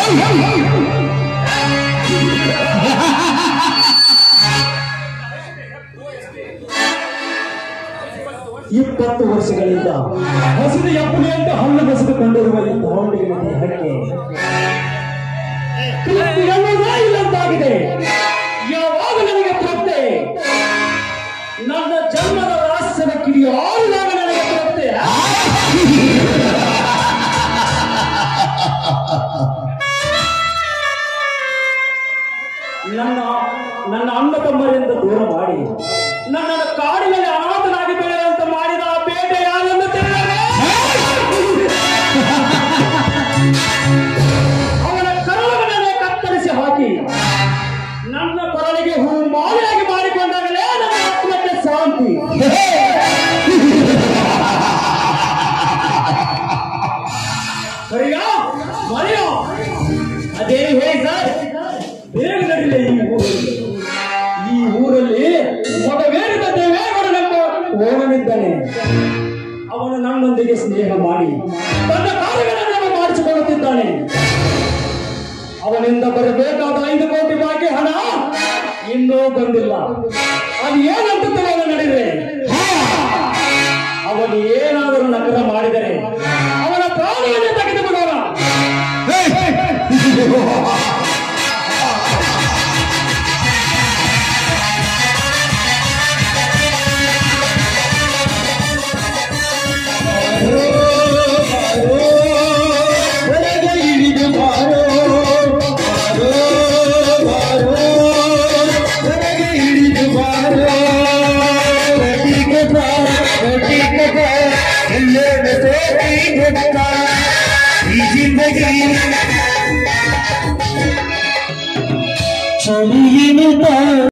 ಇಪ್ಪತ್ತು ವರ್ಷಗಳಿಂದ ಹಸಿರು ಎಪ್ಪನೆಯಂತೆ ಹಲ್ಲು ಬೆಸೆದುಕೊಂಡಿರುವ ಈ ದಾವಣಗೆರೆ ದೇಹಕ್ಕೆ ತೃಪ್ತಿ ಅನ್ನೋದೇ ಇಲ್ಲಂತಾಗಿದೆ ಯಾವಾಗ ನನಗೆ ತೃಪ್ತಿ ನನ್ನ ಜನ್ಮದ ರಹಸ್ಯದ ಕಿಡಿ ಆರಿದಾಗ ನನಗೆ ತೃಪ್ತಿ ನನ್ನ ನನ್ನ ಅಣ್ಣ ತಮ್ಮರಿಂದ ದೂರ ಮಾಡಿ ನನ್ನನ್ನು ಕಾಡಿನಲ್ಲಿ ಅನಾಥನಾಗಿ ಬೆಳೆಯುವಂತ ಮಾಡಿದ ಆ ಬೇಟೆ ಯಾರೆಂದು ತಿಳಿದರೆ ಅವನ ಕರಳವನ್ನೇ ಕತ್ತರಿಸಿ ಹಾಕಿ ನನ್ನ ಕೊರಳಿಗೆ ಹೂ ಮಾಲೆಯಾಗಿ ಮಾಡಿಕೊಂಡಾಗಲೇ ನನ್ನ ಆತ್ಮಕ್ಕೆ ಶಾಂತಿ ಸರಿಯಾ ಮರೆಯೋ ಅದೇ ಹೇಳಿ ಸರ್ ಬೇಗ ನಡಿಲ್ಲ ಈ ಊರಲ್ಲಿ ಈ ಊರಲ್ಲಿ ಮಗವೇರಿದ ದೇವೇಗೌಡನೆಂಬ ಓಣನಿದ್ದಾನೆ ಅವನು ನನ್ನೊಂದಿಗೆ ಸ್ನೇಹ ಮಾಡಿ ತನ್ನ ಕಾರ್ಯಗಳನ್ನು ಮಾಡಿಸಿಕೊಳ್ಳುತ್ತಿದ್ದಾನೆ ಅವನಿಂದ ಬರಬೇಕಾದ ಐದು ಕೋಟಿ ಬಾಕಿ ಹಣ ಇನ್ನೂ ಬಂದಿಲ್ಲ ಅದು ಏನಂತ ತಿಳಿಯಲು ನಡೆದರೆ ಅವನು ಏನಾದರೂ ನಕರ ಮಾಡಿದರೆ ಅವನ ಪ್ರಾಣವನ್ನೇ ತೆಗೆದುಬಿಡೋಣ ಹೊರಗೆ ಇಳಿದು ಬಾರೋ ಬಾರೋ ಬಾರೋ ಹೊರಗೆ ಇಳಿದು ಬಾರೋ ರಟಿಗೆ ಬಾ ರಟಿಗೆ ಬಾ ಎಲ್ಲೆಡೆ ತೋರಿ ಗೊತ್ತ ಈ ಜಿಂದಗಿ ಚಳಿಯಿನ